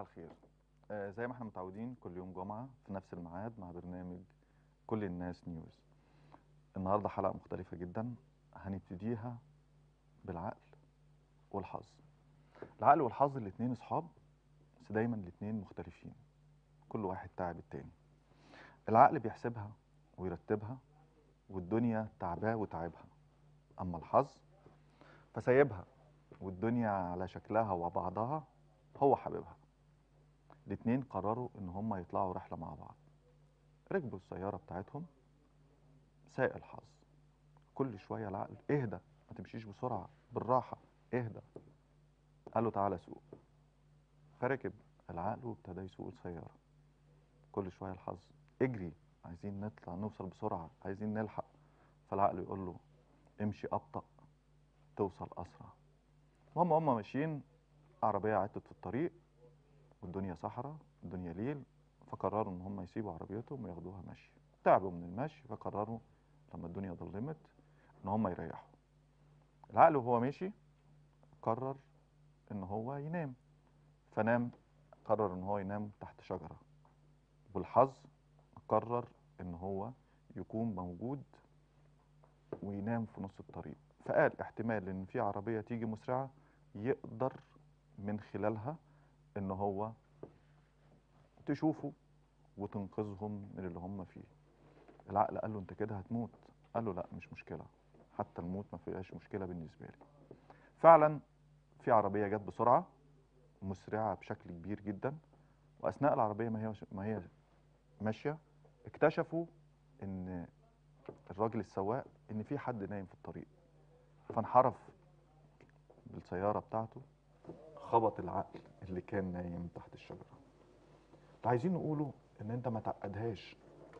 الخير آه زي ما احنا متعودين كل يوم جمعة في نفس الميعاد مع برنامج كل الناس نيوز النهاردة حلقة مختلفة جدا هنبتديها بالعقل والحظ العقل والحظ الاتنين اصحاب بس دايما الاتنين مختلفين كل واحد تعب التاني العقل بيحسبها ويرتبها والدنيا تعباه وتعبها اما الحظ فسايبها والدنيا على شكلها وبعضها هو حبيبها الاتنين قرروا ان هما يطلعوا رحلة مع بعض ركبوا السيارة بتاعتهم ساق الحظ كل شوية العقل اهدى ما تمشيش بسرعة بالراحة اهدى قال له تعالى سوق فركب العقل وابتدى يسوق السيارة كل شوية الحظ اجري عايزين نطلع نوصل بسرعة عايزين نلحق فالعقل يقول له امشي أبطأ توصل أسرع وهم هم ماشيين عربية عطت في الطريق والدنيا صحراء الدنيا ليل فقرروا ان هم يسيبوا عربيتهم وياخدوها مشي تعبوا من المشي فقرروا لما الدنيا ظلمت ان هم يريحوا العقل وهو ماشي قرر ان هو ينام فنام قرر ان هو ينام تحت شجرة والحظ قرر ان هو يكون موجود وينام في نص الطريق فقال احتمال ان في عربية تيجي مسرعة يقدر من خلالها ان هو تشوفه وتنقذهم من اللي هم فيه العقل قال له انت كده هتموت قال له لا مش مشكلة حتى الموت ما فيهاش مشكلة بالنسبة لي فعلا في عربية جت بسرعة مسرعة بشكل كبير جدا واثناء العربية ما هي ما هي ماشية اكتشفوا ان الراجل السواق ان في حد نايم في الطريق فانحرف بالسيارة بتاعته خبط العقل اللي كان نايم تحت الشجرة اللي عايزين نقوله ان انت ما تعقدهاش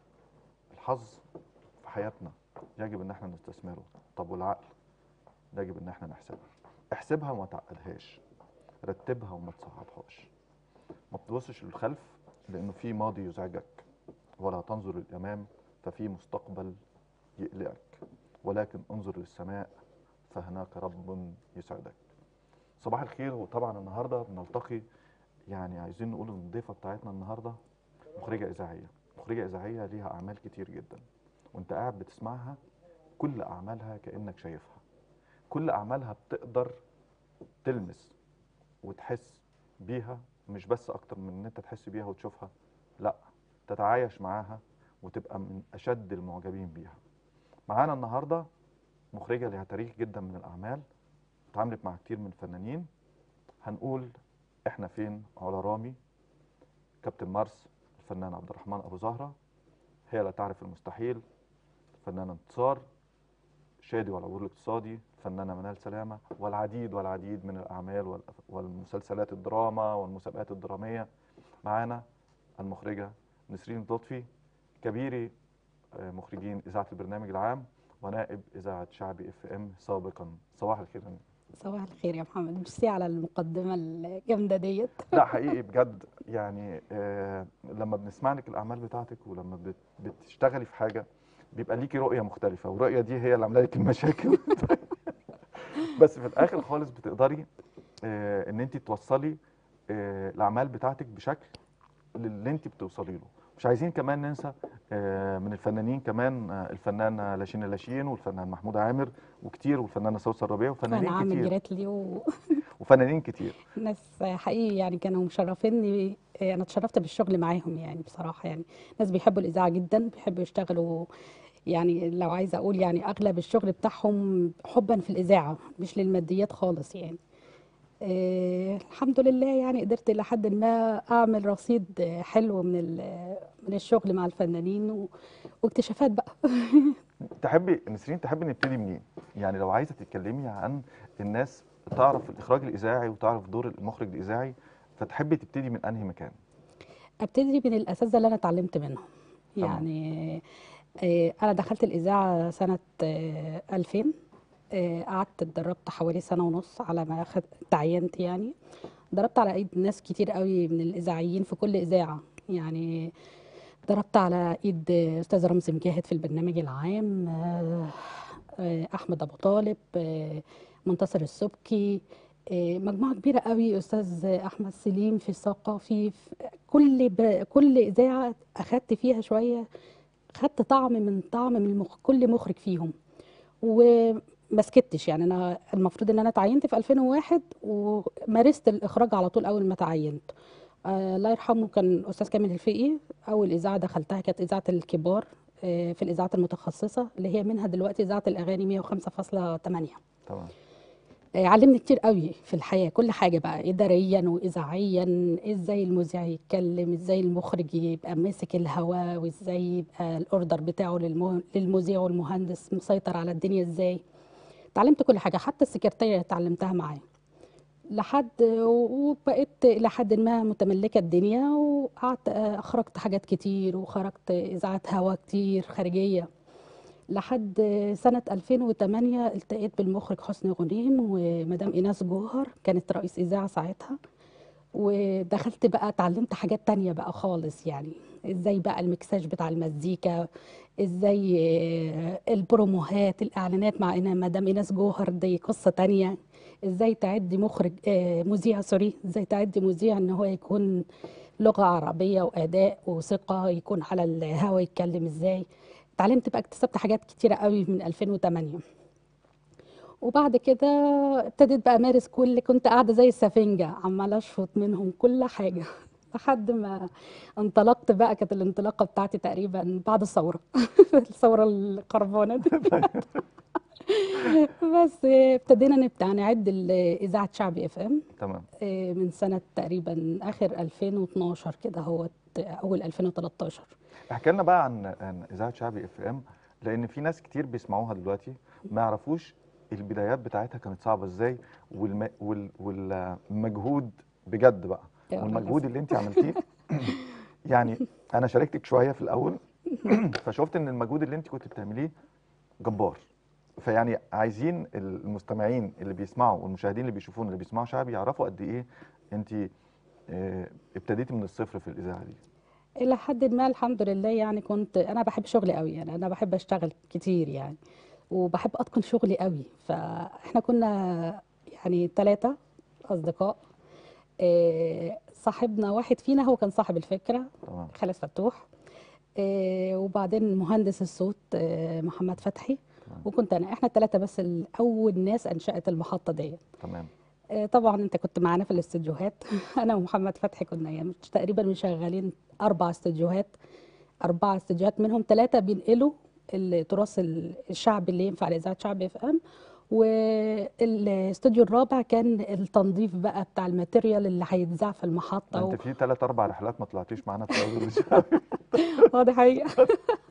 الحظ في حياتنا يجب ان احنا نستثمره طب والعقل ده يجب ان احنا نحسبها احسبها وما تعقدهاش رتبها وما تصعبهاش ما تبصش للخلف لانه في ماضي يزعجك ولا تنظر للامام ففي مستقبل يقلقك ولكن انظر للسماء فهناك رب يسعدك صباح الخير وطبعا النهارده بنلتقي يعني عايزين نقول ان الضيفه بتاعتنا النهارده مخرجه اذاعيه مخرجه اذاعيه ليها اعمال كتير جدا وانت قاعد بتسمعها كل اعمالها كانك شايفها كل اعمالها بتقدر تلمس وتحس بيها مش بس اكتر من ان انت تحس بيها وتشوفها لا تتعايش معاها وتبقى من اشد المعجبين بيها معانا النهارده مخرجه لها تاريخ جدا من الاعمال اتعاملت مع كتير من الفنانين هنقول احنا فين علا رامي كابتن مارس الفنان عبد الرحمن ابو زهره هي لا تعرف المستحيل فنانه انتصار شادي والعبور الاقتصادي الفنانه منال سلامه والعديد والعديد من الاعمال وال- والمسلسلات الدراما والمسابقات الدراميه معانا المخرجه نسرين لطفي كبيري آه، مخرجين اذاعه البرنامج العام ونائب اذاعه شعبي اف ام سابقا صباح الخير يا صباح الخير يا محمد ميرسي على المقدمة الجامدة ديت لا حقيقي بجد يعني آه لما بنسمع لك الاعمال بتاعتك ولما بت بتشتغلي في حاجه بيبقى ليكي رؤيه مختلفه والرؤيه دي هي اللي عامله لك المشاكل بس في الاخر خالص بتقدري آه ان انت توصلي آه الاعمال بتاعتك بشكل للي انت بتوصلي له مش عايزين كمان ننسى آه من الفنانين كمان آه الفنانه لاشين لاشين والفنان محمود عامر وكتير والفنانه سوسه الربيع كان وفنانين عامل كتير جريتلي وناس وفنانين كتير حقيقي يعني كانوا مشرفيني انا اتشرفت بالشغل معاهم يعني بصراحة يعني ناس بيحبوا الإذاعة جدا بيحبوا يشتغلوا يعني لو عايزة أقول يعني أغلب الشغل بتاعهم حبا في الإذاعة مش للماديات خالص يعني آه الحمد لله يعني قدرت إلى حد ما أعمل رصيد آه، حلو من ال- من الشغل مع الفنانين و- واكتشافات بقى تحبي نسرين تحبي نبتدي منين؟ يعني لو عايزه تتكلمي عن الناس تعرف الاخراج الاذاعي وتعرف دور المخرج الاذاعي فتحبي تبتدي من انهي مكان؟ ابتدي من الاساتذه اللي انا اتعلمت منهم تمام. يعني آه، انا دخلت الاذاعه سنه آه، 2000 آه، قعدت اتدربت حوالي سنه ونص على ما أخد تعينت يعني ضربت على ايد ناس كتير قوي من الاذاعيين في كل اذاعه يعني ضربت على ايد استاذ رمزي مجاهد في البرنامج العام آه، آه، احمد ابو طالب آه، منتصر السبكي آه، مجموعة كبيرة قوي أستاذ أحمد سليم في الثقافي في كل ب... كل إذاعة أخدت فيها شوية خدت طعم من طعم من المخ... كل مخرج فيهم وما سكتش يعني أنا المفروض إن أنا اتعينت في 2001 ومارست الإخراج على طول أول ما تعينت آه، الله يرحمه كان أستاذ كامل الفقي أول إذاعة دخلتها كانت إذاعة الكبار آه، في الإذاعات المتخصصة اللي هي منها دلوقتي إذاعة الأغاني 105.8 تمام آه، علمني كتير قوي في الحياة كل حاجة بقى إداريا وإذاعيا إزاي المذيع يتكلم إزاي المخرج يبقى ماسك الهوا وإزاي يبقى الأوردر بتاعه للمو... للمذيع والمهندس مسيطر على الدنيا إزاي اتعلمت كل حاجة حتى السكرتيرة اتعلمتها معاه لحد وبقيت إلى حد ما متملكة الدنيا وقعدت آه، أخرجت حاجات كتير وخرجت إذاعات هوا كتير خارجية لحد سنة 2008 التقيت بالمخرج حسني غنيم ومدام إيناس جوهر كانت رئيس إذاعة ساعتها ودخلت بقى اتعلمت حاجات تانية بقى خالص يعني ازاي بقى المكساج بتاع المزيكا ازاي آه، البروموهات الاعلانات مع إن مدام ايناس جوهر دي قصة تانية ازاي تعدي مخرج آه، مذيع سوري ازاي تعدي مذيع ان هو يكون لغة عربية واداء وثقة يكون على الهوا يتكلم ازاي اتعلمت بقى اكتسبت حاجات كتيرة قوي من 2008 وبعد كده ابتديت بقى امارس كل كنت قاعده زي السفنجه عماله اشفط منهم كل حاجه لحد ما انطلقت بقى كانت الانطلاقه بتاعتي تقريبا بعد الثوره الثوره القربانه دي بس ابتدينا نبدا نعد ال- اذاعه شعبي اف ام تمام من سنه تقريبا اخر 2012 كده هو اول 2013 احكي لنا بقى عن عن اذاعه شعبي اف ام لان في ناس كتير بيسمعوها دلوقتي ما يعرفوش البدايات بتاعتها كانت صعبه ازاي والم... وال... والمجهود بجد بقى يا والمجهود اللي انت عملتيه يعني انا شاركتك شويه في الاول فشفت ان المجهود اللي انت كنت بتعمليه جبار فيعني عايزين المستمعين اللي بيسمعوا والمشاهدين اللي بيشوفونا اللي بيسمعوا شعبي يعرفوا قد ايه انت آه، ابتديتي من الصفر في الاذاعه دي إلى حد ما الحمد لله يعني كنت أنا بحب شغلي قوي يعني أنا بحب أشتغل كتير يعني وبحب أتقن شغلي قوي فإحنا كنا يعني ثلاثة أصدقاء إيه، صاحبنا واحد فينا هو كان صاحب الفكرة تمام خالد فتوح إيه، وبعدين مهندس الصوت إيه، محمد فتحي تمام. وكنت أنا إحنا الثلاثة بس ال- أول ناس أنشأت المحطة دي تمام آه، طبعا انت كنت معانا في الاستديوهات انا ومحمد فتحي كنا يعني تقريبا مشغلين اربع استديوهات اربع استديوهات منهم ثلاثه بينقلوا التراث ال- الشعبي اللي ينفع لاذاعه شعبي اف ام والاستوديو الرابع كان التنظيف بقى بتاع الماتيريال اللي هيتذاع في المحطه و... انت في ثلاث اربع رحلات ما طلعتيش معانا في اول الشعبي اه دي حقيقة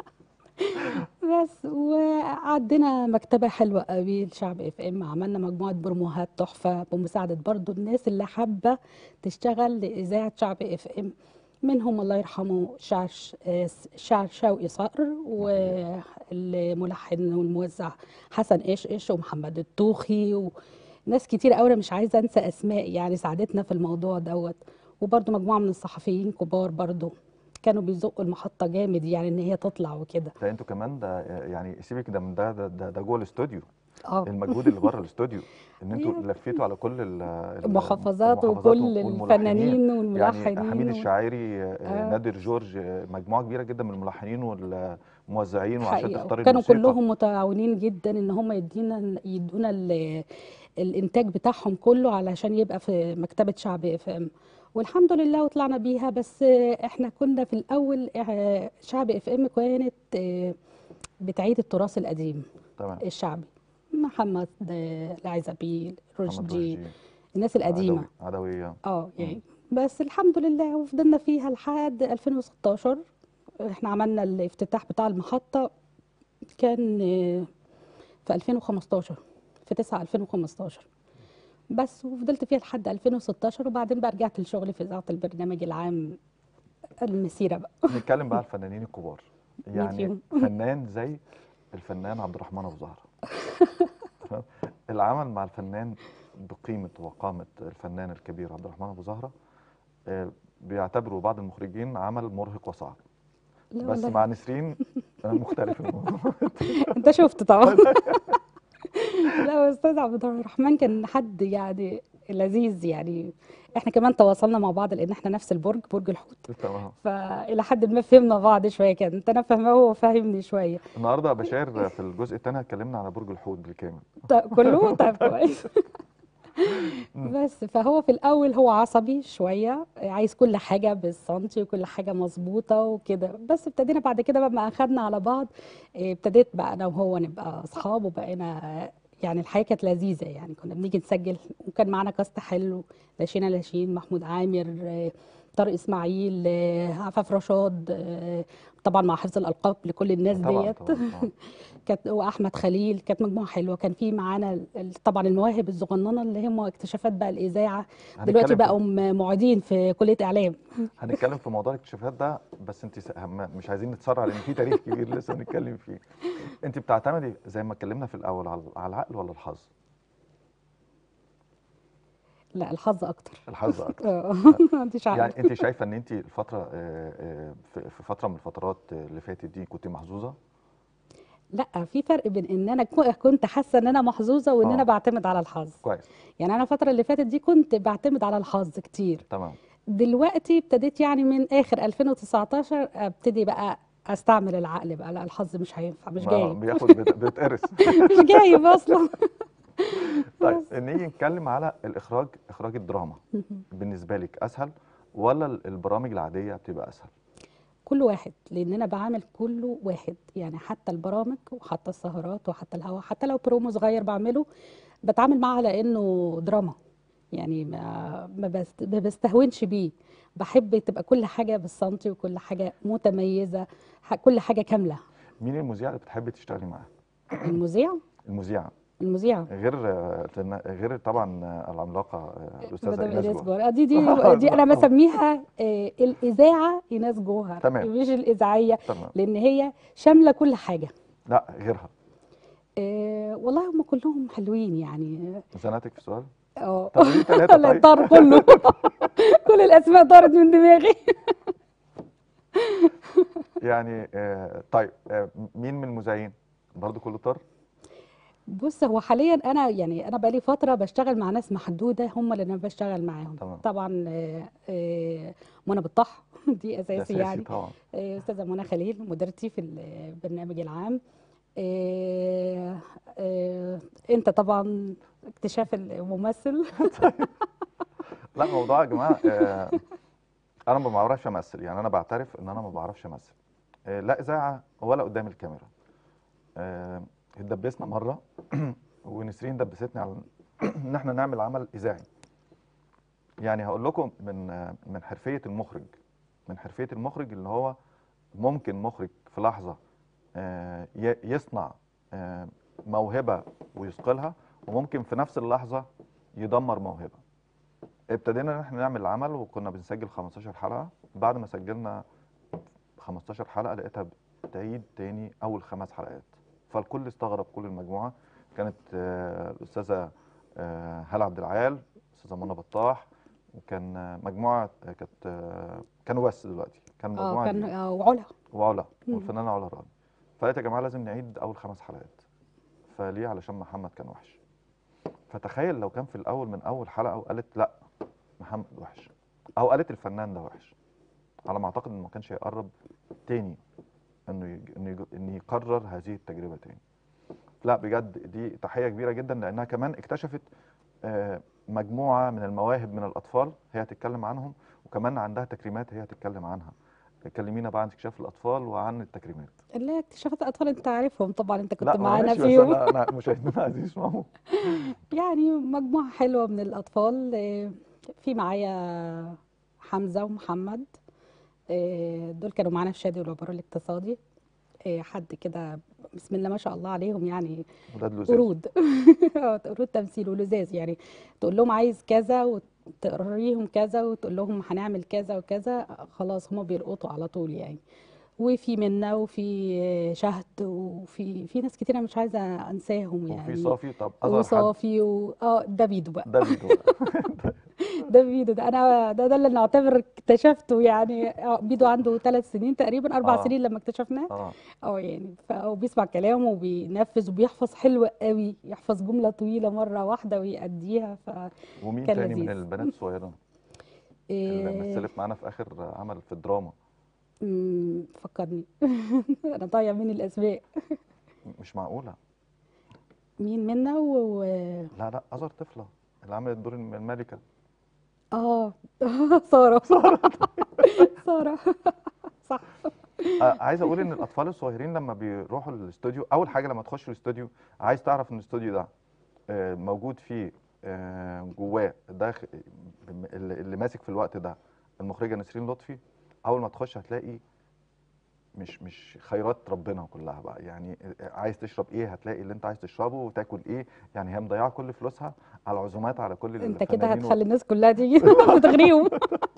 بس وعدينا مكتبة حلوة قوي الشعب اف ام عملنا مجموعة بروموهات تحفة بمساعدة برضو الناس اللي حابة تشتغل لإذاعة شعب اف ام منهم الله يرحمه شاعر آه، شاعر شوقي صقر والملحن والموزع حسن ايش ايش ومحمد الطوخي وناس كتير قوي أنا مش عايزة انسى اسماء يعني ساعدتنا في الموضوع دوت وبرضو مجموعة من الصحفيين كبار برضو كانوا بيزقوا المحطة جامد يعني ان هي تطلع وكده ده انتوا كمان ده يعني سيبك ده من ده ده, ده, ده جوه الاستوديو اه المجهود اللي بره الاستوديو ان انتوا أيوة. لفيتوا على كل ال- ال- المحافظات المحافظات وكل والملحنين. الفنانين يعني والملحنين حميد و- الشاعري آه، آه. نادر جورج آه، مجموعه كبيره جدا من الملحنين والموزعين وعشان حقيقة تختار وكانوا الموسيقى كلهم متعاونين جدا ان هم يدينا يدونا ال- الانتاج بتاعهم كله علشان يبقى في مكتبة شعب اف ام والحمد لله وطلعنا بيها بس احنا كنا في الاول اه، شعب اف ام كانت اه، بتعيد التراث القديم تمام الشعبي محمد اه، العزبي محمد رشدي رشدي الناس القديمة عدوي عدوية اه يعني بس الحمد لله وفضلنا فيها لحد 2016 احنا عملنا الافتتاح بتاع المحطة كان آه، في 2015 في 9 2015 بس وفضلت فيها لحد 2016 وبعدين بقى رجعت لشغلي في إذاعة البرنامج العام المسيرة بقى نتكلم بقى على الفنانين الكبار يعني فيهم؟ فنان زي الفنان عبد الرحمن ابو زهره تمام؟ العمل مع الفنان بقيمه وقامه الفنان الكبير عبد الرحمن ابو زهره آه، بيعتبروا بعض المخرجين عمل مرهق وصعب لا بس والله مع نسرين آه، مختلف الموضوع انت شفت طبعا لا استاذ عبد الرحمن كان حد يعني لذيذ يعني احنا كمان تواصلنا مع بعض لان احنا نفس البرج برج الحوت تمام فالى حد ما فهمنا بعض شويه كده انا فاهماه وهو فاهمني شويه النهارده يا بشار في الجزء الثاني اتكلمنا على برج الحوت بالكامل طيب كله طيب كويس مم. بس فهو في الاول هو عصبي شويه عايز كل حاجه بالسنتي وكل حاجه مظبوطه وكده بس ابتدينا بعد كده بقى ما اخدنا على بعض إيه، ابتديت بقى انا وهو نبقى اصحاب وبقينا يعني الحياه كانت لذيذه يعني كنا بنيجي نسجل وكان معانا كاست حلو لاشينا لاشين محمود عامر آه، طارق اسماعيل آه، عفاف رشاد آه، طبعا مع حفظ الالقاب لكل الناس طبعا ديت طبعا طبعا كانت واحمد خليل كانت مجموعه حلوه كان في معانا ال- ال- طبعا المواهب الصغننه اللي هم اكتشافات بقى الاذاعه دلوقتي هنتكلم في بقوا م- معيدين في كليه اعلام هنتكلم في موضوع الاكتشافات ده بس انت س- هم- مش عايزين نتسرع لان في تاريخ كبير لسه هنتكلم فيه انت بتعتمدي زي ما اتكلمنا في الاول على على العقل ولا الحظ لا الحظ اكتر الحظ اكتر اه ما عنديش يعني عقل انت شايفه ان انت الفتره آه، آه، في في فتره من الفترات اللي فاتت دي كنت محظوظه لا في فرق بين ان انا كو- كنت حاسه ان انا محظوظه وان انا اه بعتمد على الحظ كويس يعني انا الفتره اللي فاتت دي كنت بعتمد على الحظ كتير تمام دلوقتي ابتديت يعني من اخر 2019 ابتدي بقى استعمل العقل بقى لا الحظ مش هينفع مش ما جايب بياخد بيت- بيتقرس مش جايب اصلا طيب بس نيجي نتكلم على الاخراج اخراج الدراما بالنسبه لك اسهل ولا ال- البرامج العاديه بتبقى اسهل كل واحد لان انا بعمل كله واحد يعني حتى البرامج وحتى السهرات وحتى الهوا حتى لو برومو صغير بعمله بتعامل معاه على انه دراما يعني ما ما بست- ما بستهونش بيه بحب تبقى كل حاجه بالسنتي وكل حاجه متميزه ح- كل حاجه كامله مين المذيع اللي بتحبي تشتغلي معاه المذيع المذيعه المذيع غير آه، تن- غير طبعا آه، العملاقه آه، الاستاذه مدام ايناس ايناس جوهر جوهر آه، دي دي دي انا بسميها آه، الاذاعه ايناس جوهر تمام مش الاذاعيه تمام لان هي شامله كل حاجه لا غيرها آه، والله هم كلهم حلوين يعني زناتك في سؤال اه طب قولي ثلاثه لا طيب طار كله كل الاسماء طارت من دماغي يعني آه طيب آه مين من المذيعين برضو كله طار بص هو حاليا انا يعني انا بقالي فتره بشتغل مع ناس محدوده هم اللي انا بشتغل معاهم تمام طبعا آه، آه، منى بالطح دي ده اساسي اساسي يعني طبعا آه، استاذه منى خليل مديرتي في البرنامج العام آه، آه، انت طبعا اكتشاف الممثل لا موضوع يا جماعه آه انا ما بعرفش امثل يعني انا بعترف ان انا ما بعرفش امثل آه لا اذاعه ولا قدام الكاميرا آه اتدبسنا مره ونسرين دبستني على ان احنا نعمل عمل اذاعي يعني هقول لكم من آه، من حرفيه المخرج من حرفيه المخرج اللي هو ممكن مخرج في لحظه آه، ي- يصنع آه، موهبه ويثقلها وممكن في نفس اللحظه يدمر موهبه ابتدينا ان احنا نعمل العمل وكنا بنسجل 15 حلقه بعد ما سجلنا 15 حلقه لقيتها بتعيد تاني اول خمس حلقات فالكل استغرب كل المجموعه كانت آه، الاستاذه آه، هاله عبد العال الاستاذه منى بطاح وكان آه، مجموعه آه، كانت آه، كانوا بس دلوقتي كان اه مجموعه كان دي آه، وعلا وعلا مم. والفنانه علا راني فقالت يا جماعه لازم نعيد اول خمس حلقات فليه علشان محمد كان وحش فتخيل لو كان في الاول من اول حلقه وقالت لا محمد وحش او قالت الفنان ده وحش على ما اعتقد انه ما كانش هيقرب تاني انه يج... انه يج... انه يكرر هذه التجربه تاني لا بجد دي تحيه كبيره جدا لانها كمان اكتشفت آه، مجموعه من المواهب من الاطفال هي هتتكلم عنهم وكمان عندها تكريمات هي هتتكلم عنها كلمينا بقى عن اكتشاف الاطفال وعن التكريمات لا اكتشافات الاطفال انت عارفهم طبعا انت كنت لا ما معانا ماشي بس فيهم انا انا مشاهدينا عايزين يسمعوا يعني مجموعة حلوة من الأطفال آه، في معايا حمزة ومحمد آه، دول كانوا معانا في شادي والعبور الاقتصادي آه، حد كده بسم الله ما شاء الله عليهم يعني ولاد لزاز قرود آه، قرود تمثيل ولزاز يعني تقول لهم عايز كذا وتقريهم كذا وتقول لهم هنعمل كذا وكذا خلاص هما بيلقطوا على طول يعني وفي منا وفي آه، شهد وفي في ناس كتير أنا مش عايزة أنساهم وفي يعني صافي طب اصغر حد وصافي و... اه ده بيدو بقى ده فيديو ده بيدو ده انا ده ده اللي نعتبر اكتشفته يعني آه، بيدو عنده ثلاث سنين تقريبا اربع اه سنين لما اكتشفناه اه اه يعني فهو بيسمع كلام وبينفذ وبيحفظ حلو قوي يحفظ جملة طويلة مرة واحدة ويأديها فكان ومين تاني من لذيذ البنات الصغيرة اللي إيه مثلت معانا في آخر عمل في الدراما مم، فكرني انا ضايع مني الاسماء مش معقولة مين منا و... و... لا لا أصغر طفلة اللي عملت دور الم- الملكة اه سارة سارة صح آه، عايز اقول ان الاطفال الصغيرين لما بيروحوا الاستوديو اول حاجه لما تخش الاستوديو عايز تعرف ان الاستوديو ده آه، موجود فيه آه، جواه داخل اللي اللي ماسك في الوقت ده المخرجه نسرين لطفي اول ما تخش هتلاقي مش مش خيرات ربنا كلها بقى يعني عايز تشرب ايه هتلاقي اللي انت عايز تشربه وتاكل ايه يعني هي مضيعه كل فلوسها على عزومات على كل انت كده الفنانين هتخلي الناس كلها تيجي وتغريهم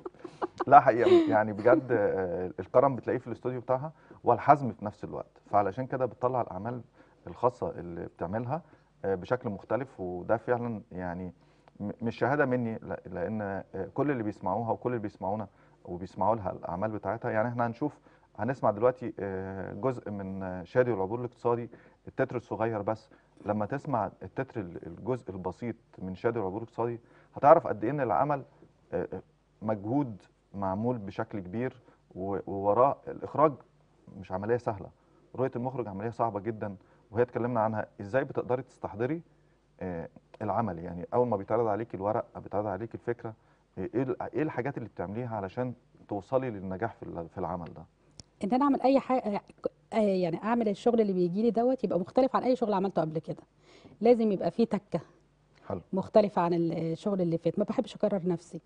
لا حقيقة يعني بجد آه، الكرم بتلاقيه في الاستوديو بتاعها والحزم في نفس الوقت فعلشان كده بتطلع الأعمال الخاصة اللي بتعملها آه، بشكل مختلف وده فعلا يعني م- مش شهادة مني لا- لأن آه، كل اللي بيسمعوها وكل اللي بيسمعونا وبيسمعوا لها الأعمال بتاعتها يعني احنا هنشوف هنسمع دلوقتي آه، جزء من آه، شادي والعبور الاقتصادي التتر الصغير بس لما تسمع التتر ال- الجزء البسيط من شادي والعبور الاقتصادي هتعرف قد ايه ان العمل آه، آه، مجهود معمول بشكل كبير و- ووراه الاخراج مش عمليه سهله رؤيه المخرج عمليه صعبه جدا وهي اتكلمنا عنها ازاي بتقدري تستحضري آه، العمل يعني اول ما بيتعرض عليك الورق أو بيتعرض عليك الفكره آه، ايه ال- ايه الحاجات اللي بتعمليها علشان توصلي للنجاح في ال- في العمل ده ان انا اعمل اي حاجه آه، يعني اعمل الشغل اللي بيجي لي دوت يبقى مختلف عن اي شغل عملته قبل كده لازم يبقى فيه تكه حلو مختلفه عن الشغل اللي فات ما بحبش اكرر نفسي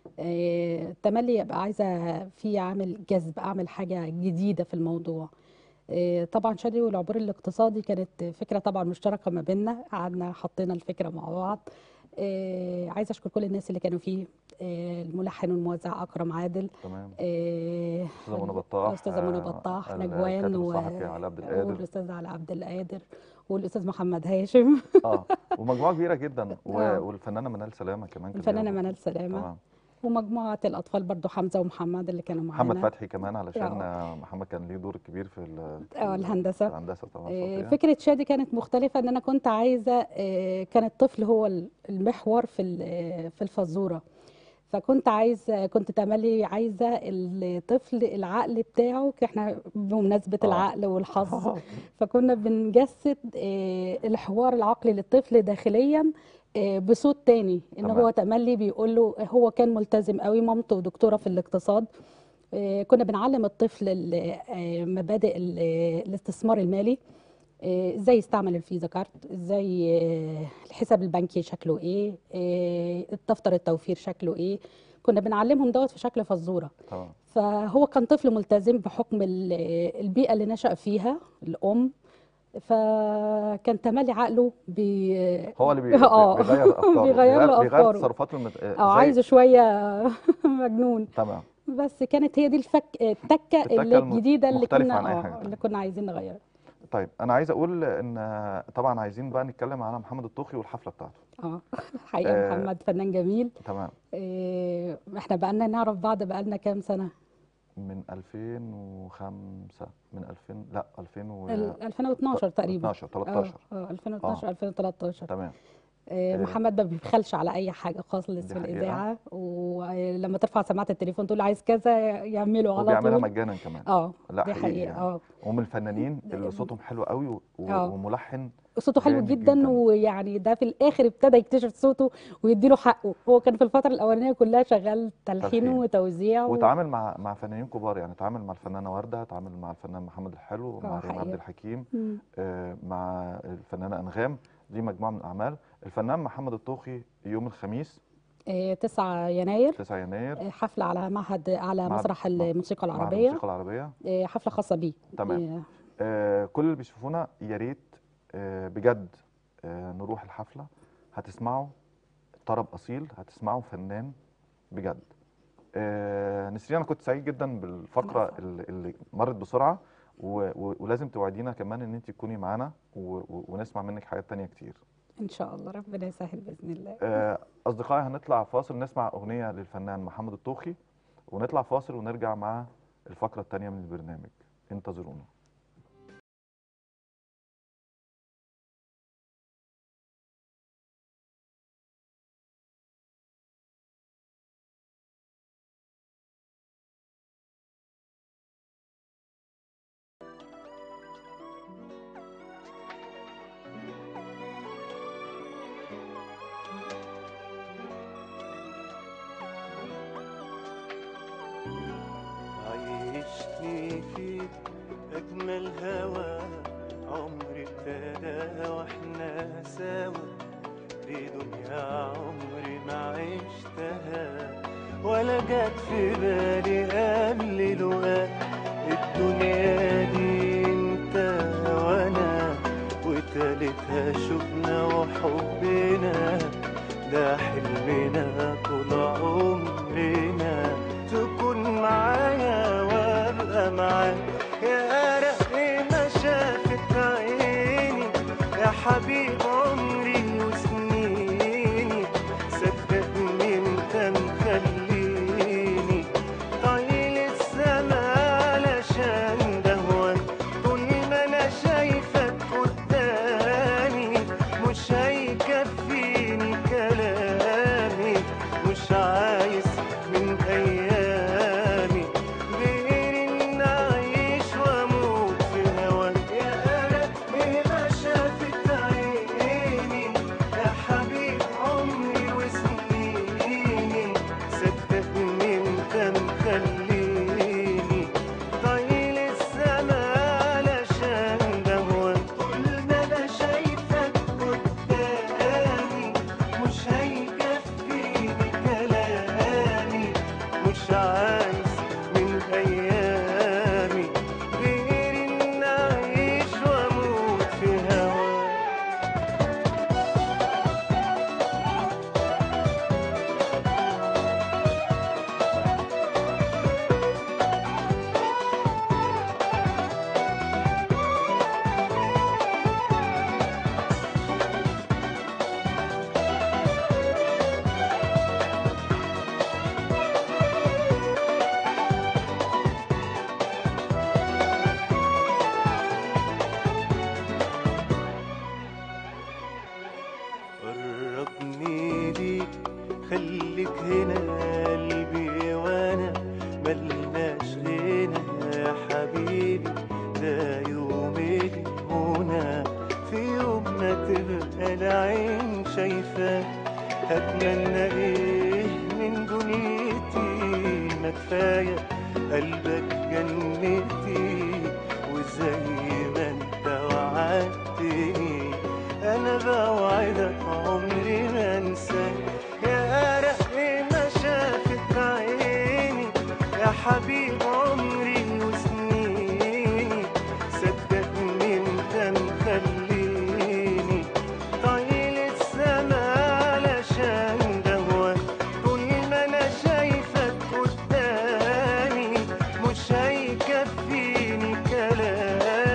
آه، تملي يبقى عايزه في عامل جذب اعمل حاجه جديده في الموضوع آه، طبعا شادي والعبور الاقتصادي كانت فكره طبعا مشتركه ما بيننا قعدنا حطينا الفكره مع بعض آه، عايزه اشكر كل الناس اللي كانوا فيه آه، الملحن والموزع اكرم عادل تمام آه، استاذه منى بطاح استاذه منى آه، بطاح الكاتب نجوان و... الصحفي علي عبد القادر والاستاذ علي عبد القادر والاستاذ محمد هاشم اه ومجموعه كبيره جدا و- آه. والفنانه منال سلامه كمان كان ليها الفنانه دور منال سلامه تمام ومجموعه الاطفال برضو حمزه ومحمد اللي كانوا محمد معانا فتحي كمان علشان اه آه، محمد كان ليه دور كبير في ال- في آه، ال- الهندسه في الهندسه طبعا آه، الصوتيه فكرة شادي كانت مختلفة ان انا كنت عايزة آه، كان الطفل هو ال- المحور في ال- في الفزورة فكنت عايزة كنت تملي عايزة الطفل العقل بتاعه احنا بمناسبة اه العقل والحظ فكنا بنجسد آه، الحوار العقلي للطفل داخليا آه، بصوت تاني ان تمام هو تملي بيقول له هو كان ملتزم قوي مامته دكتورة في الاقتصاد آه، كنا بنعلم الطفل ال- آه، مبادئ ال- آه، الاستثمار المالي آه، ازاي يستعمل الفيزا كارت ازاي آه، الحساب البنكي شكله ايه آه، دفتر التوفير شكله ايه كنا بنعلمهم دوت في شكل فزورة تمام فهو كان طفل ملتزم بحكم ال- البيئة اللي نشأ فيها الأم فكان تملي عقله بي هو اللي بي- بي- اه بيغير افكاره بيغير له بيغير أفكاره تصرفاته المت... آه، أو زي عايزه شوية مجنون تمام بس كانت هي دي الفك التكة التكه اللي الم- الجديدة اللي مختلفه كنا عن اي اه حاجه اللي تانية كنا عايزين نغيرها طيب انا عايز اقول ان آه، طبعا عايزين بقى نتكلم على محمد الطوخي والحفله بتاعته اه حقيقة آه محمد فنان جميل تمام إيه، احنا بقالنا نعرف بعض بقالنا كام سنة من 2005 من 2000 لا 2000 ال- 2012 تقريبا 12 اه 13 اه 2012 2013 تمام إيه، آه، محمد ما بيبخلش على اي حاجة خالص دي في حقيقه الإذاعة ولما ترفع سماعة التليفون تقول له عايز كذا يعمله على وبيعملها طول مجانا كمان اه لا دي حقيقي حقيقة يعني اه ومن الفنانين اللي صوتهم حلو قوي و- و- اه وملحن صوته حلو جامد جدا جدا ويعني ده في الاخر ابتدى يكتشف صوته ويديله حقه هو كان في الفتره الاولانيه كلها شغال تلحين تلحين وتوزيع و... وتعامل مع مع فنانين كبار يعني تعامل مع الفنانه ورده تعامل مع الفنان محمد الحلو مع اه ريم عبد حقيقه الحكيم مم. آه، مع الفنانه انغام دي مجموعه من الاعمال الفنان محمد الطوخي يوم الخميس إيه 9 يناير 9 يناير إيه حفله على معهد على معهد مسرح مع- الموسيقى معهد العربيه الموسيقى العربيه إيه حفله خاصه بيه تمام إيه آه، كل اللي بيشوفونا يا ريت آه، بجد آه، نروح الحفله هتسمعوا طرب اصيل هتسمعوا فنان بجد آه، نسرين انا كنت سعيد جدا انا بالفقره اسعد اللي اللي مرت بسرعه و- و- ولازم توعدينا كمان ان انت تكوني معانا و- و- ونسمع منك حاجات تانية كتير ان شاء الله ربنا يسهل باذن الله آه، أصدقائي هنطلع فاصل نسمع أغنية للفنان محمد الطوخي ونطلع فاصل ونرجع مع الفقرة الثانية من البرنامج انتظرونا عيشتني فيك أجمل هوا عمري ابتدى واحنا سوا دي دنيا عمري ما عشتها ولا جت في بالي قبل لقاك الدنيا دي انت وانا وتالتها شوقنا وحبنا ده حلمنا طول عمرنا تكون معايا وابقى معاك يا رأي ما شافت عيني يا حبيب عمري وسنيني صدقني انت مخليني طايل السما علشان دهوان طول ما انا شايفك قدامي مش هيكفيني كلامي مش عايز من ايامي غير ان اعيش واموت في هواك يا ربي ما شافت عيني يا حبيب عمري وسنيني صدقني انت مخليني طايل السما علشان دهوان طول ما انا شايفك قدامي مش هيكفيني كلامي مش عايز من ايامي غير ان اعيش واموت في هواك قربني ليك خليك هنا قلبي وانا ملناش غنى يا حبيبي ده يومي هنا في يوم ما تبقى العين شايفاك هتمنى ايه من دنيتي ما كفايه قلبك جنتي وزي ما انت وعدتني انا بوعدك عمري ما انساك يا رأي ما شافت عيني يا حبيب عمري وسنيني صدقني انت مخليني طايل السما علشان دهوان طول ما انا شايفك قدامي مش هيكفيني كلامي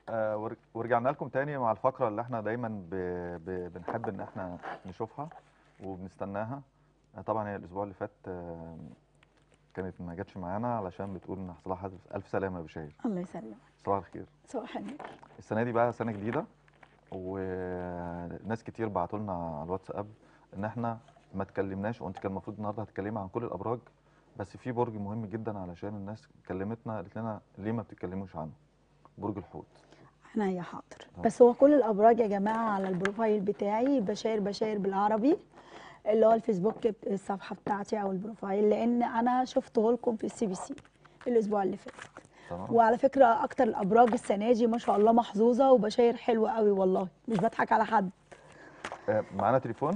آه ور- ورجعنا لكم تاني مع الفقرة اللي احنا دايما ب... ب... بنحب ان احنا نشوفها وبنستناها آه طبعا هي الاسبوع اللي فات آه كانت ما جاتش معانا علشان بتقول ان حصل لها ألف- الف سلامة يا بشاير الله يسلمك صباح الخير صباح النور السنة دي بقى سنة جديدة وناس كتير بعتوا لنا على الواتساب ان احنا ما اتكلمناش وانت كان المفروض النهارده هتتكلمي عن كل الابراج بس في برج مهم جدا علشان الناس كلمتنا قالت لنا ليه ما بتتكلموش عنه برج الحوت انا يا حاضر طبعا. بس هو كل الابراج يا جماعه على البروفايل بتاعي بشاير بشاير بالعربي اللي هو الفيسبوك بت- الصفحه بتاعتي او البروفايل لان انا شفته لكم في السي بي سي الاسبوع اللي فات تمام وعلى فكره اكتر الابراج السنه دي ما شاء الله محظوظه وبشاير حلوه قوي والله مش بضحك على حد آه، معانا تليفون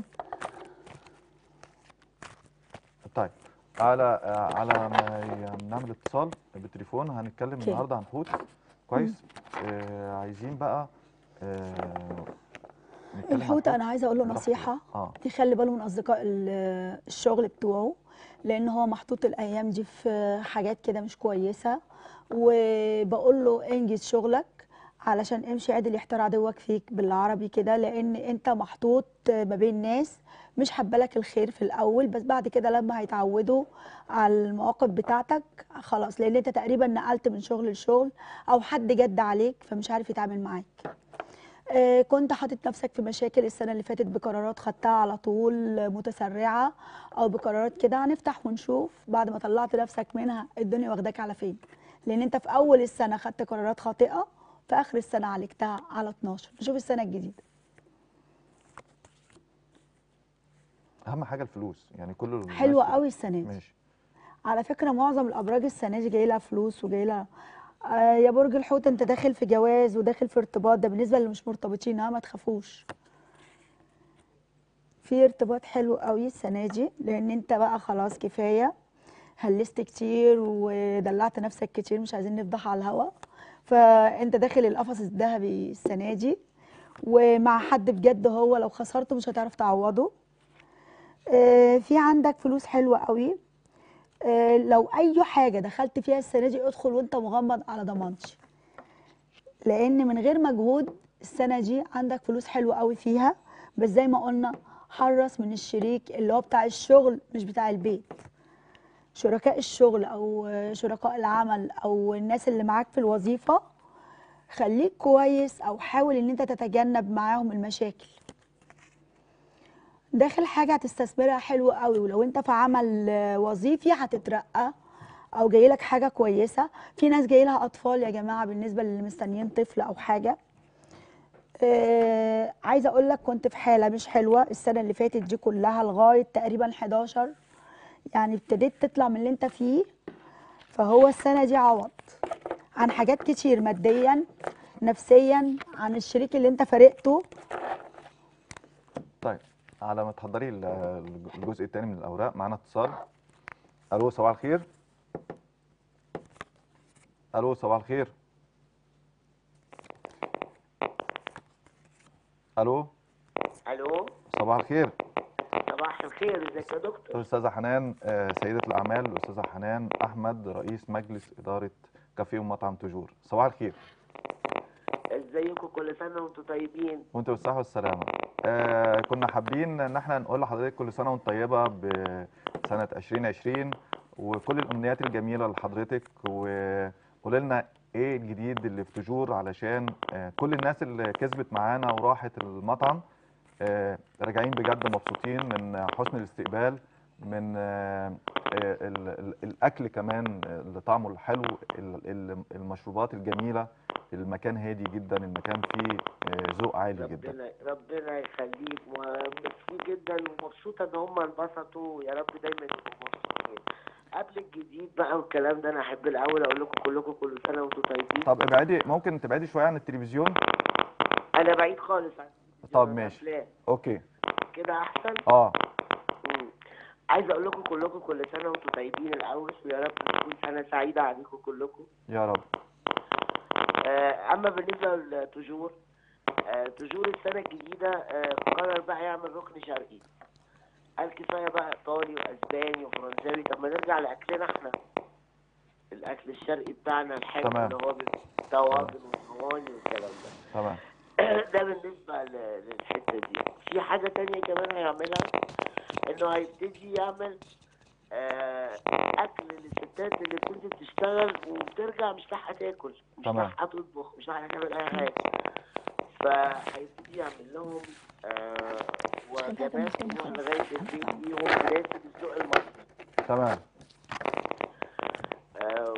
طيب على آه، على ما ي- نعمل اتصال بالتليفون هنتكلم أوكي. النهارده عن حوت كويس آه عايزين بقى آه نتكلم عن الحوت انا عايزه اقول له براحته. نصيحه اه يخلي باله من اصدقاء ال- الشغل بتوعه لان هو محطوط الايام دي في حاجات كده مش كويسه وبقول له انجز شغلك علشان امشي عدل يحتار عدوك فيك بالعربي كده لان انت محطوط ما بين ناس مش حابه لك الخير في الاول بس بعد كده لما هيتعودوا على المواقف بتاعتك خلاص لان انت تقريبا نقلت من شغل لشغل او حد جد عليك فمش عارف يتعامل معاك آه، كنت حاطط نفسك في مشاكل السنة اللي فاتت بقرارات خدتها على طول آه، متسرعة أو بقرارات كده هنفتح ونشوف بعد ما طلعت نفسك منها الدنيا واخداك على فين لأن أنت في أول السنة خدت قرارات خاطئة في آخر السنة عالجتها على 12 نشوف السنة الجديدة اهم حاجه الفلوس يعني كل الناس حلوة كده. قوي السنة دي ماشي على فكرة معظم الأبراج السنة دي جاي لها فلوس وجاي لها آه يا برج الحوت أنت داخل في جواز وداخل في ارتباط ده بالنسبة اللي مش مرتبطين ها ما تخافوش في ارتباط حلو قوي السنة دي لأن أنت بقى خلاص كفاية هلست كتير ودلعت نفسك كتير مش عايزين نفضح على الهوا فأنت داخل القفص الذهبي السنة دي ومع حد بجد هو لو خسرته مش هتعرف تعوضه آه، في عندك فلوس حلوة قوي آه، لو اي حاجه دخلت فيها السنه دي ادخل وانت مغمض على ضمانتي لان من غير مجهود السنه دي عندك فلوس حلوه قوي فيها بس زي ما قلنا حرص من الشريك اللي هو بتاع الشغل مش بتاع البيت شركاء الشغل او آه، شركاء العمل او الناس اللي معاك في الوظيفه خليك كويس او حاول ان انت تتجنب معاهم المشاكل داخل حاجه هتستثمرها حلو قوي ولو انت في عمل آه، وظيفي هتترقى او جاي لك حاجه كويسه في ناس جاي لها اطفال يا جماعه بالنسبه للي مستنيين طفل او حاجه آه عايزه اقول لك كنت في حاله مش حلوه السنه اللي فاتت دي كلها لغايه تقريبا 11 يعني ابتديت تطلع من اللي انت فيه فهو السنه دي عوض عن حاجات كتير ماديا نفسيا عن الشريك اللي انت فارقته طيب على ما تحضري ال- الجزء الثاني من الاوراق معانا اتصال الو صباح الخير الو صباح الخير الو الو صباح الخير صباح الخير ازيك يا دكتور استاذه حنان آه، سيده الاعمال الاستاذه حنان احمد رئيس مجلس اداره كافيه ومطعم تجور صباح الخير ازيكم كل سنه وانتم طيبين وانت بالصحه والسلامه آه كنا حابين ان احنا نقول لحضرتك كل سنه وانت طيبه بسنه 2020 وكل الامنيات الجميله لحضرتك وقول لنا ايه الجديد اللي في تجور علشان آه كل الناس اللي كسبت معانا وراحت المطعم آه راجعين بجد مبسوطين من حسن الاستقبال من آه آه ال- ال- الاكل كمان اللي طعمه الحلو ال- ال- المشروبات الجميله المكان هادي جدا المكان فيه آه، ذوق عالي جدا ربنا ربنا يخليك ومبسوط جدا ومبسوطه ان هم انبسطوا يا رب دايما يبقوا مبسوطين قبل الجديد بقى والكلام ده انا احب الاول اقول لكم كلكم كل سنه وانتم طيبين طب ابعدي ممكن تبعدي شويه عن التلفزيون انا بعيد خالص عن طب ماشي. الأفلام. اوكي كده احسن اه مم. عايز اقول لكم كلكم كل سنه وانتم طيبين الاول ويا رب تكون سنه سعيده عليكم كلكم يا رب آه، اما بالنسبه لتجور آه، تجور السنه الجديده آه، قرر بقى يعمل ركن شرقي قال كفايه بقى ايطالي واسباني وفرنساوي طب ما نرجع لاكلنا احنا الاكل الشرقي بتاعنا الحلو تمام. اللي هو بالطواجن ماني والكلام ده تمام ده بالنسبة ل- للحتة دي في حاجة تانية كمان هيعملها انه هيبتدي يعمل آه، اكل للستات اللي بتنزل تشتغل وبترجع مش لاحقة تاكل مش تمام. لاحقة تطبخ مش لاحقة تعمل اي حاجة فهيبتدي يعمل لهم آه، وجبات تروح لغاية البيت ليهم بلاد بالذوق المصري تمام آه،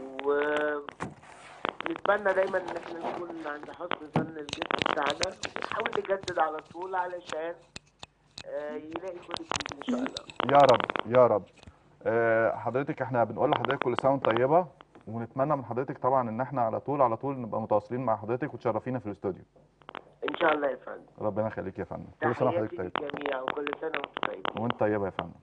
ونتمنى دايما ان احنا نكون عند حسن ظن الجسم بتاعنا ونحاول نجدد على طول علشان آه، يلاقي كل جديد ان شاء الله يا رب يا رب آه، حضرتك احنا بنقول لحضرتك كل سنه وانت طيبه ونتمنى من حضرتك طبعا ان احنا على طول على طول نبقى متواصلين مع حضرتك وتشرفينا في الاستوديو ان شاء الله يا فندم ربنا يخليك يا فندم كل سنه وحضرتك تحياتي طيب للجميع وكل سنه وانتم طيبين وانت طيبه يا فندم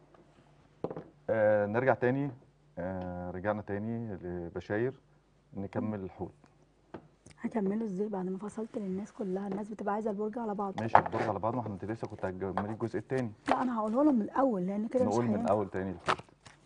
آه نرجع تاني آه رجعنا تاني لبشاير نكمل الحوت هكمله ازاي بعد ما فصلت للناس كلها الناس بتبقى عايزه البرج على بعض ماشي الدور على بعض ما احنا انت لسه كنت هتكملي الجزء التاني لا انا هقوله لهم من الاول لان كده مش نقول من هينفع اول تاني الحوت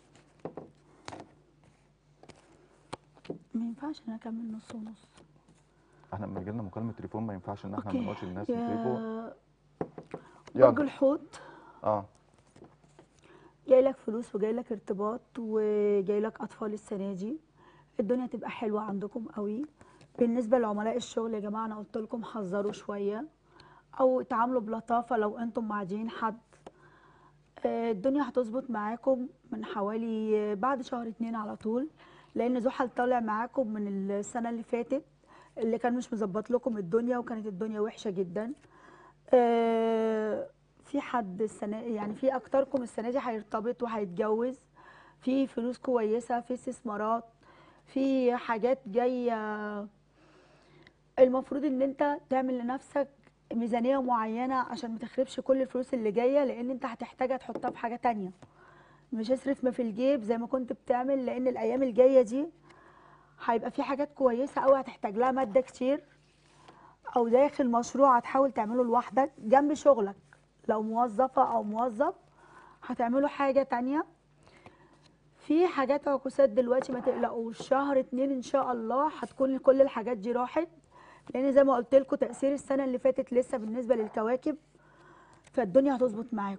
ما ينفعش ان انا اكمل نص ونص احنا لما يجيلنا مكالمه تليفون ما ينفعش ان احنا ما اوكي نقولش للناس التليفون يا برج يلا الحوت اه جاي لك فلوس وجاي لك ارتباط وجاي لك اطفال السنه دي الدنيا تبقى حلوه عندكم قوي بالنسبه لعملاء الشغل يا جماعه انا قلت لكم حذروا شويه او اتعاملوا بلطافه لو انتم معديين حد آه، الدنيا هتظبط معاكم من حوالي آه، بعد شهر اتنين على طول لان زحل طالع معاكم من السنه اللي فاتت اللي كان مش مظبط لكم الدنيا وكانت الدنيا وحشه جدا آه، في حد السنه يعني في اكتركم السنه دي هيرتبط وهيتجوز في فلوس كويسه في استثمارات في حاجات جايه المفروض ان انت تعمل لنفسك ميزانيه معينه عشان ما تخربش كل الفلوس اللي جايه لان انت هتحتاجها تحطها في حاجه تانية مش اصرف ما في الجيب زي ما كنت بتعمل لان الايام الجايه دي هيبقى في حاجات كويسه قوي هتحتاج لها ماده كتير او داخل مشروع هتحاول تعمله لوحدك جنب شغلك لو موظفه او موظف هتعملوا حاجه تانية في حاجات عكوسات دلوقتي ما تقلقوش شهر اتنين ان شاء الله هتكون كل الحاجات دي راحت لان زي ما قلت لكم تاثير السنه اللي فاتت لسه بالنسبه للكواكب فالدنيا هتظبط معاكم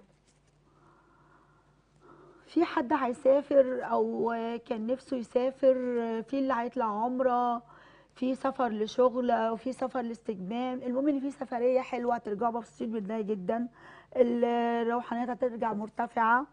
في حد هيسافر او كان نفسه يسافر في اللي هيطلع عمره في سفر لشغل او في سفر لاستجمام المهم ان في سفريه حلوه هترجعوا مبسوطين منها جدا الروحانيات هترجع مرتفعه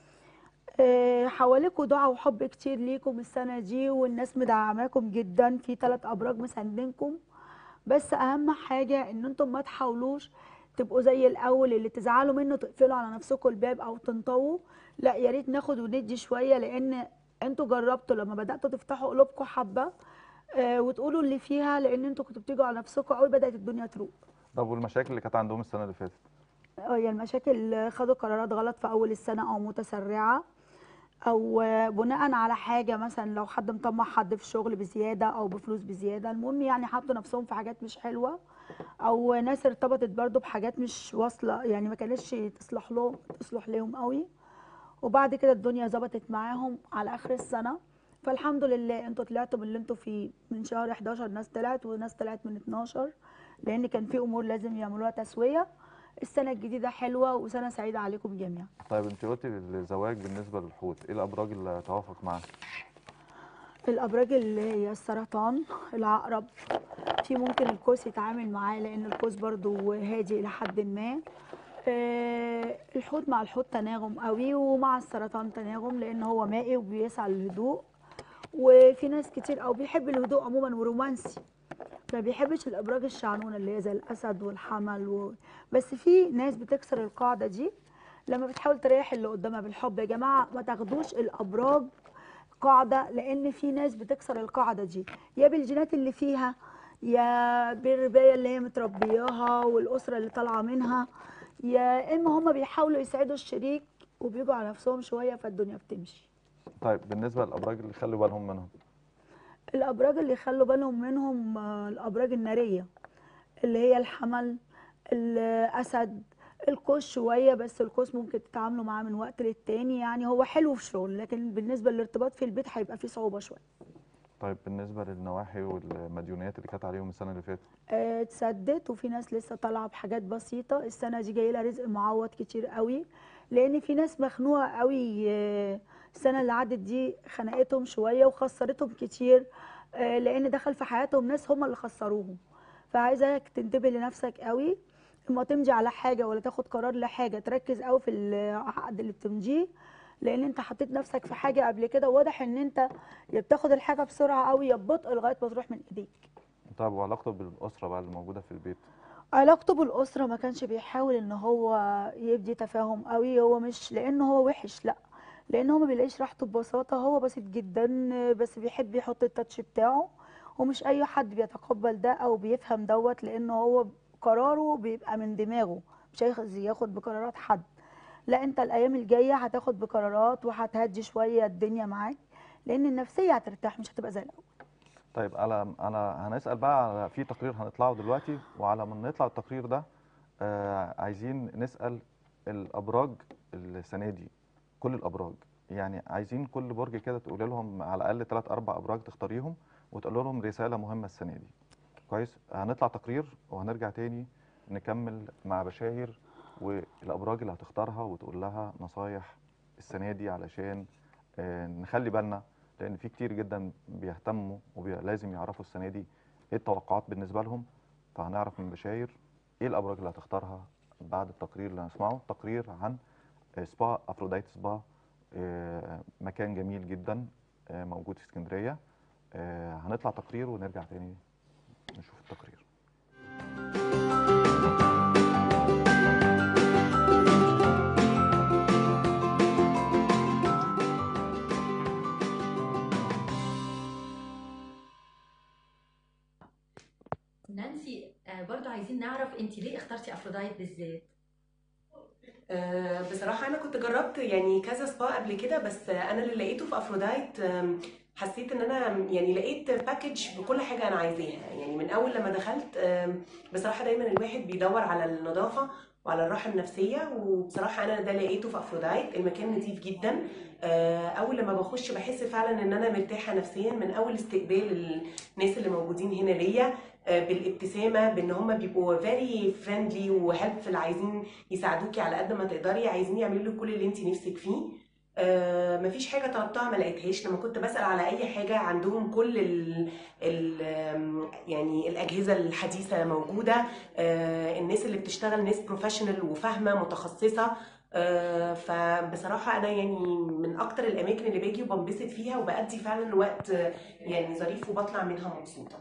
آه، حواليكوا دعاء وحب كتير ليكم السنه دي والناس مدعماكم جدا في ثلاث ابراج مساندينكم بس اهم حاجه ان انتم ما تحاولوش تبقوا زي الاول اللي تزعلوا منه تقفلوا على نفسكم الباب او تنطووا لا يا ريت ناخد وندي شويه لان انتوا جربتوا لما بداتوا تفتحوا قلوبكم حبه آه، وتقولوا اللي فيها لان انتوا كنتوا بتيجوا على نفسكم قوي بدات الدنيا تروق طب والمشاكل اللي كانت عندهم السنه اللي فاتت آه، هي المشاكل خدوا قرارات غلط في اول السنه او متسرعه او آه، بناء على حاجه مثلا لو حد مطمع حد في شغل بزياده او بفلوس بزياده المهم يعني حطوا نفسهم في حاجات مش حلوه او ناس ارتبطت برضو بحاجات مش واصله يعني ما كانتش تصلح لهم تصلح لهم قوي وبعد كده الدنيا ظبطت معاهم على اخر السنه فالحمد لله انتوا طلعتوا من اللي انتوا فيه من شهر 11 ناس طلعت وناس طلعت من 12 لان كان في امور لازم يعملوها تسويه السنه الجديده حلوه وسنه سعيده عليكم جميعا طيب انت قلتي الزواج بالنسبه للحوت ايه الابراج اللي توافق معاها الابراج اللي هي السرطان العقرب في ممكن القوس يتعامل معاه لان القوس برضو هادي الى حد ما آه، الحوت مع الحوت تناغم قوي ومع السرطان تناغم لان هو مائي وبيسعى للهدوء وفي ناس كتير او بيحب الهدوء عموما ورومانسي ما بيحبش الابراج الشعنونه اللي هي زي الاسد والحمل و... بس في ناس بتكسر القاعده دي لما بتحاول تريح اللي قدامها بالحب يا جماعه ما تاخدوش الابراج قاعده لان في ناس بتكسر القاعده دي يا بالجينات اللي فيها يا بالربايه اللي هي متربياها والاسره اللي طالعه منها يا اما هم بيحاولوا يسعدوا الشريك وبيجوا على نفسهم شويه فالدنيا بتمشي طيب بالنسبه للابراج اللي خلوا بالهم منهم الابراج اللي يخلوا بالهم منهم آه، الابراج الناريه اللي هي الحمل الاسد القوس شويه بس القوس ممكن تتعاملوا معاه من وقت للتاني يعني هو حلو في شغل لكن بالنسبه للارتباط في البيت هيبقى فيه صعوبه شويه طيب بالنسبه للنواحي والمديونيات اللي كانت عليهم السنه اللي فاتت آه، اتسدت وفي ناس لسه طالعه بحاجات بسيطه السنه دي جاي لها رزق معوض كتير قوي لان في ناس مخنوقه قوي آه، السنه اللي عدت دي خنقتهم شويه وخسرتهم كتير آه، لان دخل في حياتهم ناس هم اللي خسروهم فعايزاك تنتبه لنفسك قوي اما تمضي على حاجه ولا تاخد قرار لحاجه تركز قوي في العقد اللي بتمضيه لان انت حطيت نفسك في حاجه قبل كده واضح ان انت يا بتاخد الحاجه بسرعه قوي يا ببطء لغايه ما تروح من ايديك طيب وعلاقته بالاسره بقى اللي موجوده في البيت علاقته بالأسرة ما كانش بيحاول إن هو يبدي تفاهم قوي هو مش لأنه هو وحش لأ لأن هو ما بيلاقيش راحته ببساطة هو بسيط جدا بس بيحب يحط التاتش بتاعه ومش أي حد بيتقبل ده أو بيفهم دوت لأنه هو قراره بيبقى من دماغه مش هياخد ياخد بقرارات حد لا أنت الأيام الجاية هتاخد بقرارات وهتهدي شوية الدنيا معاك لأن النفسية هترتاح مش هتبقى زي الأول طيب على انا هنسال بقى على في تقرير هنطلعه دلوقتي وعلى ما نطلع التقرير ده آه عايزين نسال الابراج السنه دي كل الابراج يعني عايزين كل برج كده تقول لهم على الاقل 3 4 ابراج تختاريهم وتقول لهم رساله مهمه السنه دي كويس هنطلع تقرير وهنرجع تاني نكمل مع بشاير والابراج اللي هتختارها وتقول لها نصايح السنه دي علشان آه، نخلي بالنا لان في كتير جدا بيهتموا ولازم يعرفوا السنه دي ايه التوقعات بالنسبه لهم فهنعرف من بشاير ايه الابراج اللي هتختارها بعد التقرير اللي هنسمعه تقرير عن آه، سبا افروديت سبا آه، مكان جميل جدا آه، موجود في اسكندريه آه، هنطلع تقرير ونرجع تاني نشوف التقرير نانسي آه، برضو عايزين نعرف انت ليه اخترتي افروديت بالذات آه، بصراحة أنا كنت جربت يعني كذا سبا قبل كده بس آه، أنا اللي لقيته في أفروديت آم، حسيت إن أنا يعني لقيت باكج بكل حاجة أنا عايزاها يعني من أول لما دخلت آم، بصراحة دايما الواحد بيدور على النظافة وعلى الراحة النفسية وبصراحة أنا ده لقيته في أفروديت المكان نظيف جدا آه، أول لما بخش بحس فعلا إن أنا مرتاحة نفسيا من أول استقبال الناس اللي موجودين هنا ليا آه، بالابتسامة بإن هم بيبقوا very friendly وهيلبفul عايزين يساعدوكي على قد ما تقدري عايزين يعملوا لك كل اللي انت نفسك فيه آه مفيش حاجه طلبتها ما لقيتهاش لما كنت بسال على اي حاجه عندهم كل ال ال آم، يعني الاجهزه الحديثه موجوده آه الناس اللي بتشتغل ناس بروفيشنال وفاهمه متخصصه آه فبصراحه انا يعني من اكتر الاماكن اللي باجي وبنبسط فيها وبأدي فعلا وقت آه، يعني ظريف وبطلع منها مبسوطه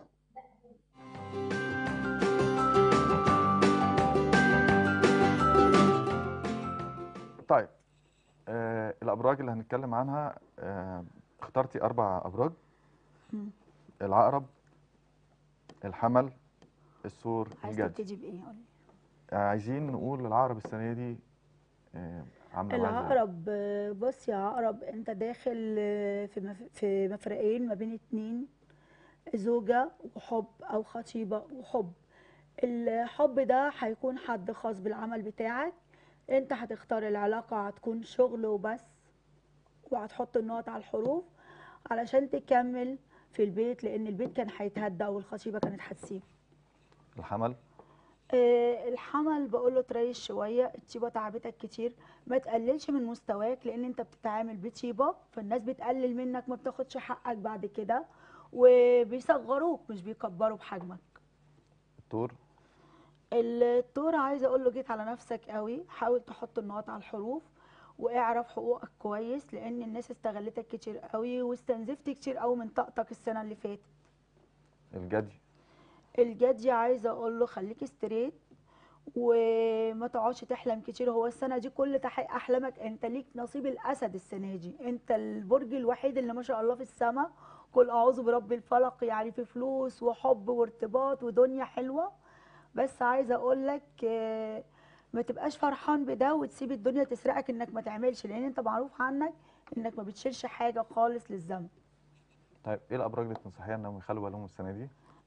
طيب آه الابراج اللي هنتكلم عنها آه اخترتي اربع ابراج مم. العقرب الحمل الثور عايز الجدي تبتدي بإيه قولي آه عايزين نقول العقرب السنه دي آه عامله معاها إزاي؟ العقرب آه، بص يا عقرب انت داخل آه، في مف- في مفرقين ما بين اتنين زوجة وحب او خطيبة وحب الحب ده هيكون حد خاص بالعمل بتاعك انت هتختار العلاقة هتكون شغل وبس وهتحط النقط على الحروف علشان تكمل في البيت لان البيت كان هيتهدى والخطيبة كانت هتسيب الحمل آه، الحمل بقول له تريش شويه الطيبه تعبتك كتير ما تقللش من مستواك لان انت بتتعامل بطيبه فالناس بتقلل منك ما بتاخدش حقك بعد كده وبيصغروك مش بيكبروا بحجمك الثور الدور عايزه اقول له جيت على نفسك قوي حاول تحط النقط على الحروف واعرف حقوقك كويس لان الناس استغلتك كتير قوي واستنزفت كتير قوي من طاقتك السنه اللي فاتت الجدي الجدي عايزه اقول له خليك ستريت وما تقعدش تحلم كتير هو السنه دي كل تحقيق احلامك انت ليك نصيب الاسد السنه دي انت البرج الوحيد اللي ما شاء الله في السماء قل اعوذ برب الفلق يعني في فلوس وحب وارتباط ودنيا حلوه بس عايزه اقول لك آه، ما تبقاش فرحان بده وتسيب الدنيا تسرقك انك ما تعملش لان انت معروف عنك انك ما بتشيلش حاجه خالص للذنب طيب ايه الابراج اللي تنصحيها انهم يخلوا بالهم السنه دي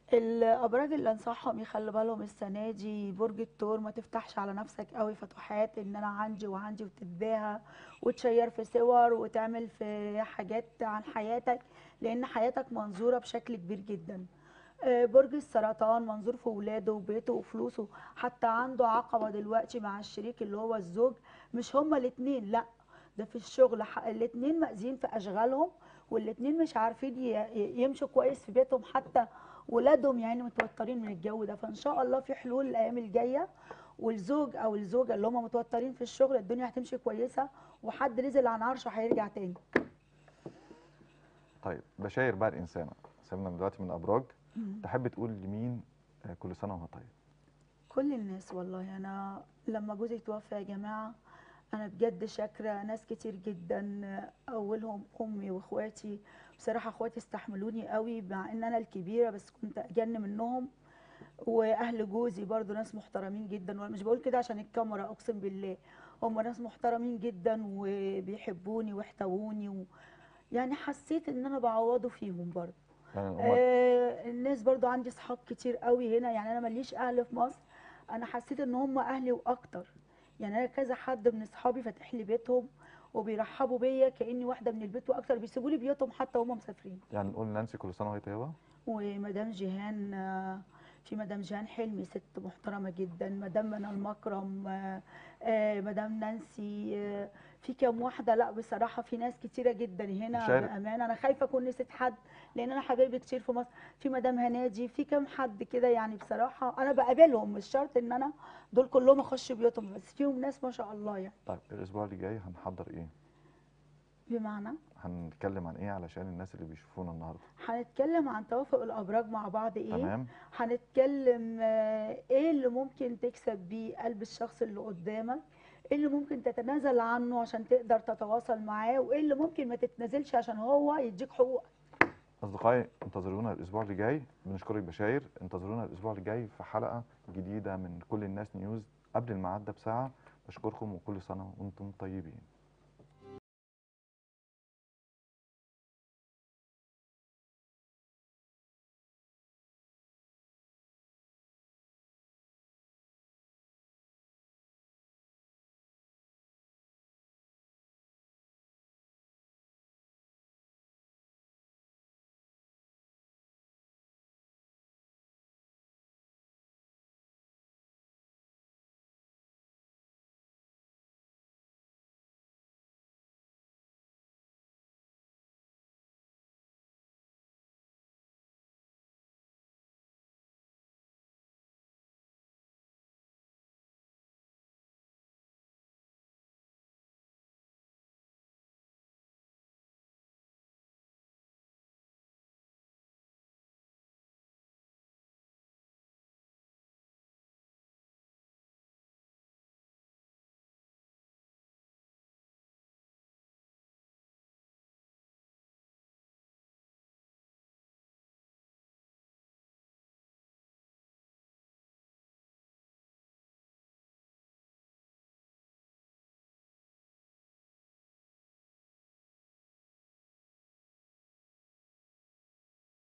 الابراج اللي انصحهم يخلوا بالهم السنه دي برج الثور ما تفتحش على نفسك قوي فتوحات ان انا عندي وعندي وتتباهى وتشير في صور وتعمل في حاجات عن حياتك لان حياتك منظوره بشكل كبير جدا آه، برج السرطان منظور في ولاده وبيته وفلوسه حتى عنده عقبه دلوقتي مع الشريك اللي هو الزوج مش هما الاتنين لا ده في الشغل ح- الاتنين مأذيين في اشغالهم والاتنين مش عارفين ي- ي- يمشوا كويس في بيتهم حتى ولادهم يعني متوترين من الجو ده فان شاء الله في حلول الايام الجايه والزوج او الزوجه اللي هم متوترين في الشغل الدنيا هتمشي كويسه وحد نزل عن عرشه هيرجع تاني طيب بشاير بقى الانسانه سيبنا دلوقتي من ابراج تحب تقول لمين آه، كل سنه وهو طيب كل الناس والله انا لما جوزي توفى يا جماعه انا بجد شاكره ناس كتير جدا اولهم امي واخواتي بصراحه اخواتي استحملوني قوي مع ان انا الكبيره بس كنت اجن منهم واهل جوزي برضو ناس محترمين جدا وانا مش بقول كده عشان الكاميرا اقسم بالله هم ناس محترمين جدا وبيحبوني واحتووني و... يعني حسيت ان انا بعوضه فيهم برضو يعني هم آه الناس برضو عندي صحاب كتير قوي هنا يعني انا ماليش اهل في مصر انا حسيت ان هم اهلي واكتر يعني انا كذا حد من اصحابي فاتح لي بيتهم وبيرحبوا بيا كاني واحده من البيت واكتر بيسيبوا لي بيوتهم حتى وهم مسافرين يعني نقول نانسي كل سنه وهي طيبه ومدام جيهان آه، في مدام جيهان حلمي ست محترمه جدا مدام منى المكرم آه، آه، مدام نانسي آه، في كام واحده لا بصراحه في ناس كتيره جدا هنا مشاري- بامانه انا خايفه اكون نسيت حد لان انا حبايبي كتير في مصر في مدام هنادي في كام حد كده يعني بصراحه انا بقابلهم مش شرط ان انا دول كلهم اخش بيوتهم بس فيهم ناس ما شاء الله يعني طيب الاسبوع اللي جاي هنحضر ايه بمعنى هنتكلم عن ايه علشان الناس اللي بيشوفونا النهارده هنتكلم عن توافق الابراج مع بعض ايه تمام هنتكلم آه، ايه اللي ممكن تكسب بيه قلب الشخص اللي قدامك ايه اللي ممكن تتنازل عنه عشان تقدر تتواصل معاه وايه اللي ممكن ما تتنازلش عشان هو يديك حقوقك اصدقائي انتظرونا الاسبوع اللي جاي بنشكرك بشاير انتظرونا الاسبوع اللي جاي في حلقه جديده من كل الناس نيوز قبل الميعاد ده بساعه بشكركم وكل سنه وانتم طيبين